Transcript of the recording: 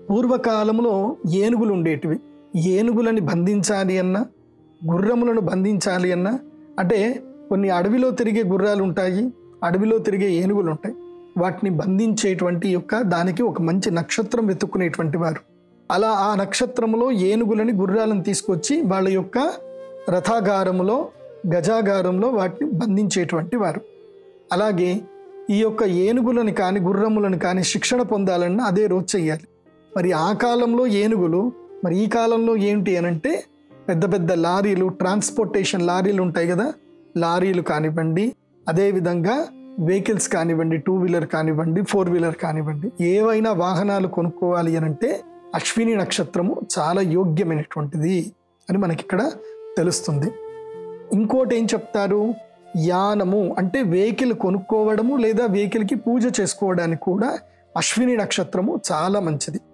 పూర్వకాలంలో ఏనుగులు ఉండేటివి ఏనుగులని బంధించాలి అన్నా గుర్రములను బంధించాలి అన్నా అంటే కొన్ని అడవిలో తిరిగే గుర్రాలు ఉంటాయి అడవిలో తిరిగే ఏనుగులు ఉంటాయి వాటిని బంధించేటువంటి యొక్క దానికి ఒక మంచి నక్షత్రం వెతుక్కునేటువంటి వారు అలా ఆ నక్షత్రములో ఏనుగులని గుర్రాలను తీసుకొచ్చి వాళ్ళ యొక్క రథాగారములో గజాగారంలో వాటిని బంధించేటువంటి వారు అలాగే ఈ యొక్క ఏనుగులను కానీ గుర్రములను కానీ శిక్షణ పొందాలన్నా అదే రోజు చెయ్యాలి మరి ఆ కాలంలో ఏనుగులు మరి ఈ కాలంలో ఏంటి అని అంటే పెద్ద పెద్ద లారీలు ట్రాన్స్పోర్టేషన్ లారీలు ఉంటాయి కదా లారీలు కానివ్వండి అదేవిధంగా వెహికల్స్ కానివ్వండి టూ వీలర్ కానివ్వండి ఫోర్ వీలర్ కానివ్వండి ఏవైనా వాహనాలు కొనుక్కోవాలి అని అంటే అశ్విని నక్షత్రము చాలా యోగ్యమైనటువంటిది అని మనకి ఇక్కడ తెలుస్తుంది ఇంకోటి ఏం చెప్తారు యానము అంటే వెహికల్ కొనుక్కోవడము లేదా వెహికల్కి పూజ చేసుకోవడానికి కూడా అశ్విని నక్షత్రము చాలా మంచిది